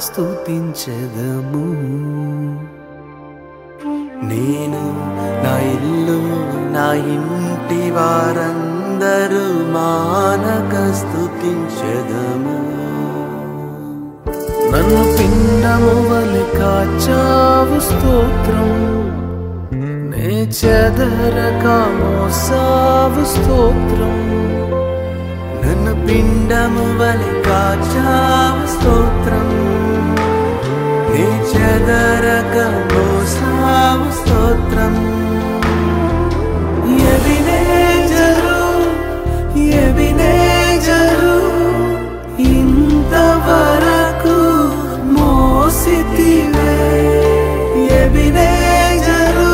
స్తుతించెదము నేను నా ఇల్లు నా ఇంటి వారందరూ మానక స్తుతించెదము నన్ను పిండము వలె కాచావు స్తోత్రం నే చెదరక మోసావు స్తోత్రం నన్ను పిండము వలె కాచావు స్తోత్రం నీ చెదరక మోసావు స్తోత్రం ఎబినేజరు ఎబినేజరు ఇంతవరకు మోసితివే ఎబినేజరు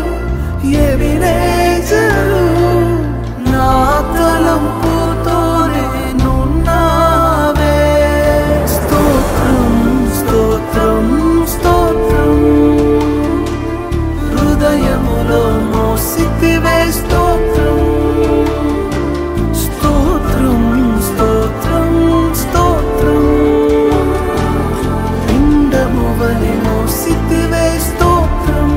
ఎబినేజరు నా తలంపుతోనే నున్నావే స్తోత్రం స్తోత్రం స్తోత్రం హృదయములో మోసితివే స్తోత్రం స్తోత్రం స్తోత్రం స్తోత్రం పిండము వలె మోసితివే స్తోత్రం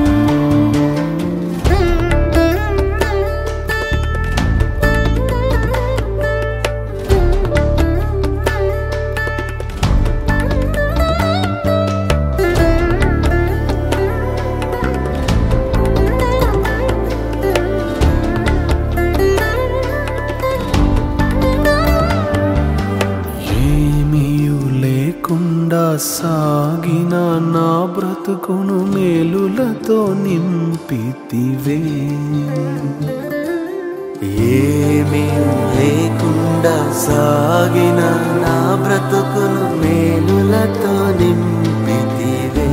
ఏమీయు లేకుండా సాగిన నా బ్రతుకును మేలులతో నింపితివే ఏమీ లేకుండా సాగిన నా బ్రతుకును మేలులతో నింపితివే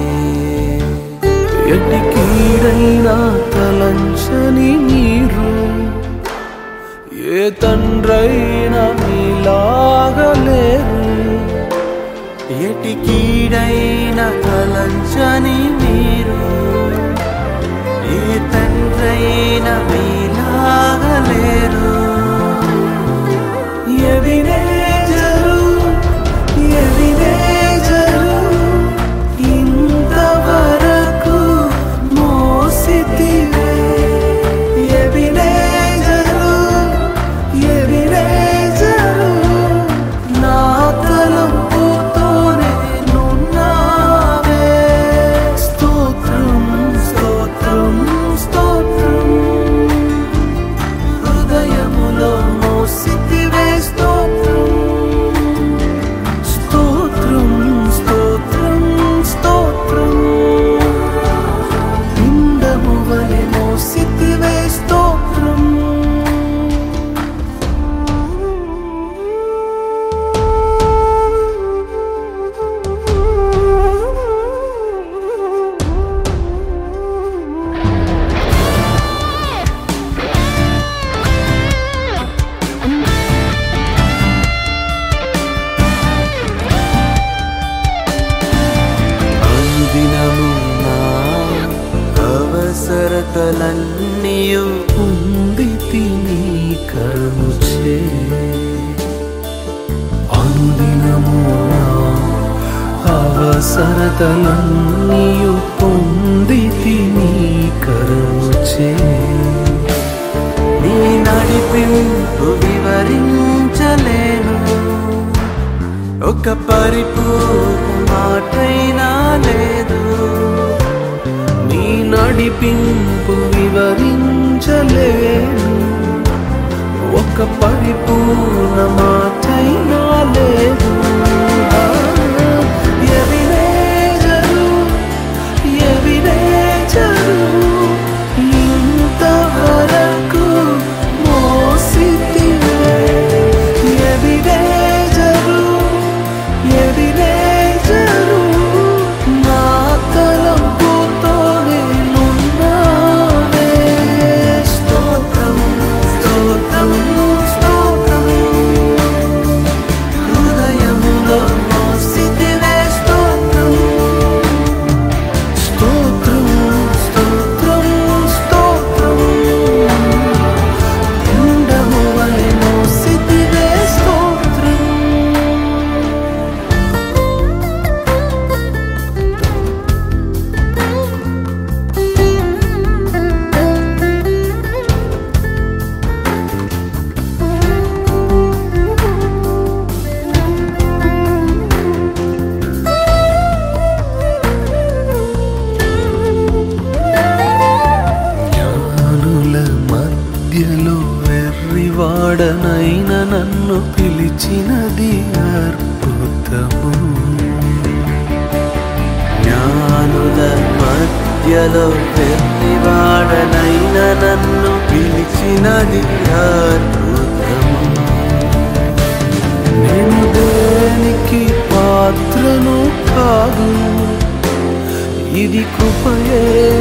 ఎట్టి కీడైనా తలంచని మీరు ఏ తండ్రైనా మీలాగలేరు ఎటి కీడైన తలంచని మీరు ఏ తండ్రైన మీలాగలేరు ఎవినేజరు ఎవినేజరు ఇంతవరకు మోసితివే ఎవినేజరు ఎవినేజరు నా తలంపుతోనే నున్నావే స్తోత్రం స్తోత్రం స్తోత్రం హృదయములో మోసితివే స్తోత్రం స్తోత్రం స్తోత్రం స్తోత్రం పిండము వలె మోసితివే స్తోత్రం అందినము నా అవసరతలన్నీయు ఉంది తిని కరుచే అందినము నా అవసరతలన్నీయు పొంది తిని కరుచే నీ నడిపింపు వివరించలేను ఒక పరిపూర్ణ మాటైనా లేదు నీ నడిపింపు వివరించలేను ఒక పరిపూర్ణ మాటైనా లేదు ఎవినేజరు ఎవినేజరు ఇంతవరకు మోసితివే ఎవినేజరు ఎవినేజరు నా తలంపుతోనే నున్నావే స్తోత్రం స్తోత్రం స్తోత్రం నన్ను పిలిచినది అద్భుతము జ్ఞానుల మధ్యలో వెర్రివాడనైన నన్ను పిలిచినది అద్భుతము నేను దేనికి పాత్రను కాదు ఇది కృపయే